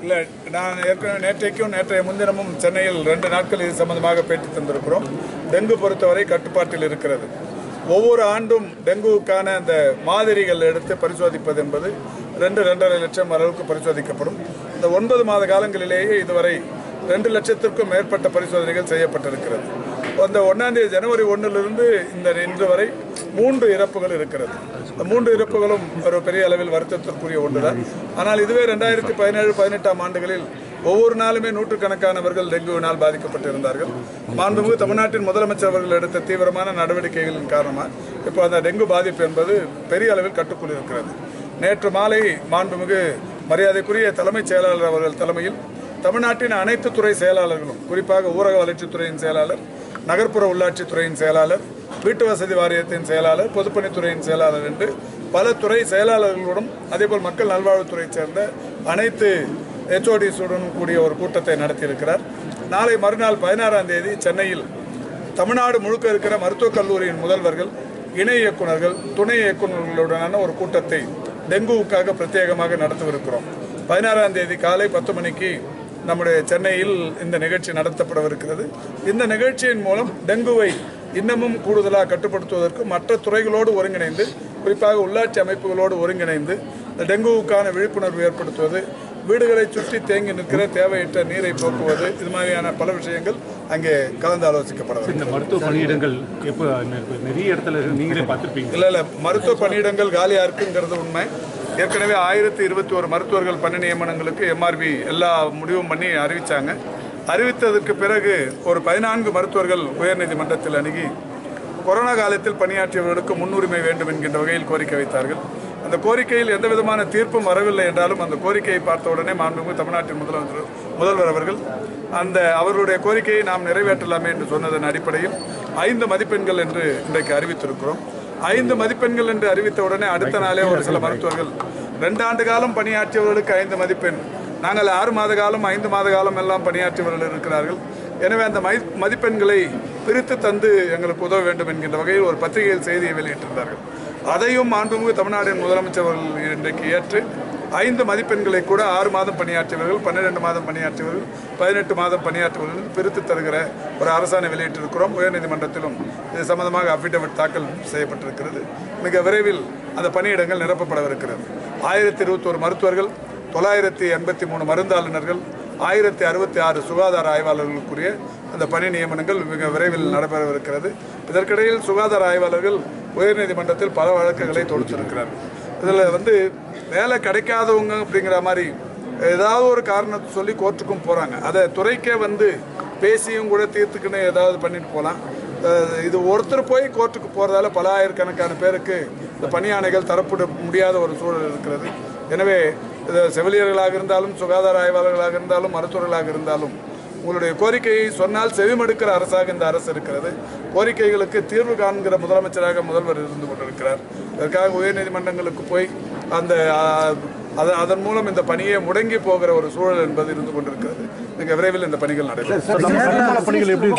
இல்லை நான் ஏற்கனவே நேற்றைக்கும் நேற்றைய முன்தினமும் சென்னையில் ரெண்டு நாட்கள் இது சம்பந்தமாக பேட்டி தந்திருக்கிறோம் டெங்கு பொறுத்தவரை கட்டுப்பாட்டில் இருக்கிறது ஒவ்வொரு ஆண்டும் டெங்குவுக்கான அந்த மாதிரிகள் எடுத்து பரிசோதிப்பது என்பது ரெண்டு ரெண்டரை லட்சம் அளவுக்கு பரிசோதிக்கப்படும் இந்த ஒன்பது மாத காலங்களிலேயே இதுவரை ரெண்டு லட்சத்திற்கும் மேற்பட்ட பரிசோதனைகள் செய்யப்பட்டிருக்கிறது அந்த ஒன்றாம் தேதி ஜனவரி ஒன்றிலிருந்து இந்த இன்று வரை மூன்று இறப்புகள் இருக்கிறது இந்த மூன்று இறப்புகளும் ஒரு பெரிய அளவில் வருத்தத்திற்குரிய ஒன்றுதான் ஆனால் இதுவே ரெண்டாயிரத்தி பதினேழு பதினெட்டாம் ஆண்டுகளில் ஒவ்வொரு நாளுமே நூற்றுக்கணக்கானவர்கள் டெங்குவினால் பாதிக்கப்பட்டிருந்தார்கள் மாண்புமிகு தமிழ்நாட்டின் முதலமைச்சர் அவர்கள் எடுத்த தீவிரமான நடவடிக்கைகளின் காரணமாக இப்போ அந்த டெங்கு பாதிப்பு என்பது பெரிய அளவில் கட்டுக்குள் இருக்கிறது நேற்று மாலை மாண்புமிகு மரியாதைக்குரிய தலைமைச் செயலாளர் அவர்கள் தலைமையில் தமிழ்நாட்டின் அனைத்து துறை செயலாளர்களும் குறிப்பாக ஊரக வளர்ச்சித்துறையின் செயலாளர் நகர்ப்புற உள்ளாட்சித்துறையின் செயலாளர் வீட்டு வசதி வாரியத்தின் செயலாளர் பொதுப்பணித்துறையின் செயலாளர் என்று பல துறை செயலாளர்களுடன் அதேபோல் மக்கள் நல்வாழ்வுத்துறையைச் சேர்ந்த அனைத்து ஹெச்ஓடிஸுடன் கூடிய ஒரு கூட்டத்தை நடத்தியிருக்கிறார் நாளை மறுநாள் பதினாறாம் தேதி சென்னையில் தமிழ்நாடு முழுக்க இருக்கிற மருத்துவக் கல்லூரியின் முதல்வர்கள் இணை இயக்குனர்கள் துணை இயக்குநர்களுடனான ஒரு கூட்டத்தை டெங்குவுக்காக பிரத்யேகமாக நடத்தவிருக்கிறோம் பதினாறாம் தேதி காலை பத்து மணிக்கு நம்முடைய சென்னையில் இந்த நிகழ்ச்சி நடத்தப்படவிருக்கிறது இந்த நிகழ்ச்சியின் மூலம் டெங்குவை இன்னமும் கூடுதலாக கட்டுப்படுத்துவதற்கு மற்ற துறைகளோடு ஒருங்கிணைந்து குறிப்பாக உள்ளாட்சி அமைப்புகளோடு ஒருங்கிணைந்து இந்த டெங்குவுக்கான விழிப்புணர்வு ஏற்படுத்துவது வீடுகளை சுற்றி தேங்கி நிற்கிற தேவையற்ற நீரை போக்குவது இது மாதிரியான பல விஷயங்கள் அங்கே கலந்து ஆலோசிக்கப்பட வேண்டும் இந்த மருத்துவ பணியிடங்கள் எப்போ நிறைய இடத்துல இருக்கு, நீங்களே பார்த்துருப்பீங்க இல்லை இல்லை மருத்துவ பணியிடங்கள் காலியாக இருக்குங்கிறது உண்மை ஏற்கனவே ஆயிரத்தி இருபத்தி ஒரு மருத்துவர்கள் பணி நியமனங்களுக்கு எம்ஆர்பி எல்லா முடிவும் பண்ணி அறிவித்தாங்க அறிவித்ததற்கு பிறகு ஒரு பதினான்கு மருத்துவர்கள் உயர்நீதிமன்றத்தில் அணுகி கொரோனா காலத்தில் பணியாற்றியவர்களுக்கு முன்னுரிமை வேண்டும் என்கின்ற வகையில் கோரிக்கை வைத்தார்கள் அந்த கோரிக்கையில் எந்த விதமான தீர்ப்பும் வரவில்லை என்றாலும் அந்த கோரிக்கையை பார்த்த உடனே மாண்புமிகு தமிழ்நாட்டின் முதலமைச்சர் முதல்வர் அவர்கள் அந்த அவர்களுடைய கோரிக்கையை நாம் நிறைவேற்றலாமே என்று சொன்னதன் அடிப்படையில் ஐந்து மதிப்பெண்கள் என்று இன்றைக்கு அறிவித்திருக்கிறோம் ஐந்து மதிப்பெண்கள் என்று அறிவித்த உடனே அடுத்த நாளே ஒரு சில மருத்துவர்கள் ரெண்டு ஆண்டு காலம் பணியாற்றியவர்களுக்கு ஐந்து மதிப்பெண் நாங்கள் ஆறு மாத காலம் ஐந்து மாத காலம் எல்லாம் பணியாற்றியவர்கள் இருக்கிறார்கள் எனவே அந்த மை மதிப்பெண்களை பிரித்து தந்து எங்களுக்கு உதவ வேண்டும் என்கின்ற வகையில் ஒரு பத்திரிகையில் செய்தியை வெளியிட்டிருந்தார்கள் அதையும் மாண்புமிகு தமிழ்நாட்டின் முதலமைச்சர் அவர்கள் இன்றைக்கு ஏற்று ஐந்து மதிப்பெண்களை கூட ஆறு மாதம் பணியாற்றியவர்கள் பன்னிரெண்டு மாதம் பணியாற்றியவர்கள் பதினெட்டு மாதம் பணியாற்றியவர்கள் பிரித்து தருகிற ஒரு அரசாணை வெளியிட்டிருக்கிறோம் உயர்நீதிமன்றத்திலும் இது சம்பந்தமாக அஃபிடவிட் தாக்கல் செய்யப்பட்டிருக்கிறது மிக விரைவில் அந்த பணியிடங்கள் நிரப்பப்படவிருக்கிறது ஆயிரத்தி இருபத்தோரு மருத்துவர்கள் தொள்ளாயிரத்தி எண்பத்தி மூணு மருந்தாளுநர்கள் ஆயிரத்தி அறுபத்தி ஆறு சுகாதார ஆய்வாளர்களுக்குரிய அந்த பணி நியமனங்கள் மிக விரைவில் நடைபெறவிருக்கிறது இதற்கிடையில் சுகாதார ஆய்வாளர்கள் உயர்நீதிமன்றத்தில் பல வழக்குகளை தொடுத்திருக்கிறார்கள் இதில் வந்து வேலை கிடைக்காதவங்க அப்படிங்கிற மாதிரி ஏதாவது ஒரு காரணத்தை சொல்லி கோர்ட்டுக்கும் போகிறாங்க அதை துறைக்கே வந்து பேசியும் கூட தீர்த்துக்குன்னு ஏதாவது பண்ணிட்டு போகலாம் அஹ் இது ஒருத்தர் போய் கோர்ட்டுக்கு போகிறதால பல ஆயிரக்கணக்கான பேருக்கு இந்த பணியாணைகள் தரப்பட முடியாத ஒரு சூழல் இருக்கிறது எனவே இது செவிலியர்களாக இருந்தாலும் சுகாதார ஆய்வாளர்களாக இருந்தாலும் மருத்துவர்களாக இருந்தாலும் உங்களுடைய கோரிக்கையை சொன்னால் செவிமடுக்கிற அரசாக இந்த அரசு இருக்கிறது கோரிக்கைகளுக்கு தீர்வு காண்கிற முதலமைச்சராக முதல்வர் இருந்து கொண்டிருக்கிறார் இதற்காக உயர்நீதிமன்றங்களுக்கு போய் அந்த ஆ, அத- அதன் மூலம் இந்த பணியை முடங்கி போகிற ஒரு சூழல் என்பது இருந்து கொண்டிருக்கிறது மிக விரைவில் இந்த பணிகள் நடைபெறும் பணிகள் எப்படி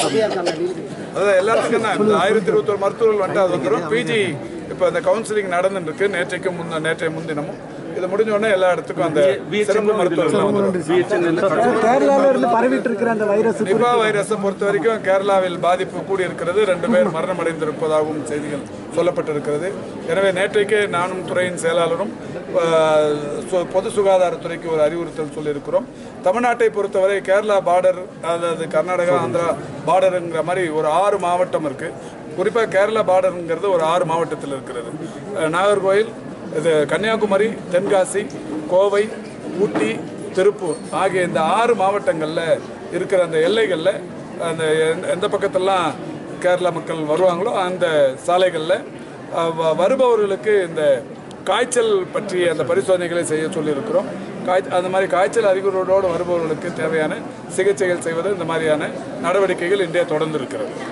அதான் எல்லாத்துக்கும் தான் இந்த ஆயிரத்தி இருபத்தொரு மருத்துவர்கள் வந்துட்டு அது வந்துடும் பிஜி இப்போ அந்த கவுன்சிலிங் நடந்துட்டு இருக்கு நேற்றைக்கு முந்த நேற்றைய முன்தினமும் இது முடிஞ்ச உடனே எல்லா இடத்துக்கும் அந்த சிறப்பு மருத்துவர்கள் வந்துடும் கேரளால இருந்து பரவிட்டு இருக்கிற அந்த வைரஸ் நிபா வைரஸை பொறுத்த வரைக்கும் கேரளாவில் பாதிப்பு கூடியிருக்கிறது ரெண்டு பேர் மரணமடைந்திருப்பதாகவும் செய்திகள் சொல்லப்பட்டிருக்கிறது எனவே நேற்றைக்கே நானும் துறையின் செயலாளரும் ஆஹ், சு- பொது சுகாதாரத்துறைக்கு ஒரு அறிவுறுத்தல் சொல்லியிருக்கிறோம் தமிழ்நாட்டை பொறுத்தவரை கேரளா பார்டர் அதாவது கர்நாடகா ஆந்திரா பார்டருங்கிற மாதிரி ஒரு ஆறு மாவட்டம் இருக்கு குறிப்பாக கேரளா பார்டருங்கிறது ஒரு ஆறு மாவட்டத்தில் இருக்கிறது அஹ், நாகர்கோயில் இது கன்னியாகுமரி தென்காசி கோவை ஊட்டி திருப்பூர் ஆகிய இந்த ஆறு மாவட்டங்களில் இருக்கிற அந்த எல்லைகளில் அந்த எந்த- எந்த பக்கத்தெல்லாம் கேரளா மக்கள் வருவாங்களோ அந்த சாலைகளில் அஹ், வ- வருபவர்களுக்கு இந்த காய்ச்சல் பற்றிய அந்த பரிசோதனைகளை செய்ய சொல்லியிருக்கிறோம் காய் அந்த மாதிரி காய்ச்சல் அறிகுறியோடு வருபவர்களுக்கு தேவையான சிகிச்சைகள் செய்வது இந்த மாதிரியான நடவடிக்கைகள் இன்றைய தொடர்ந்து இருக்கிறது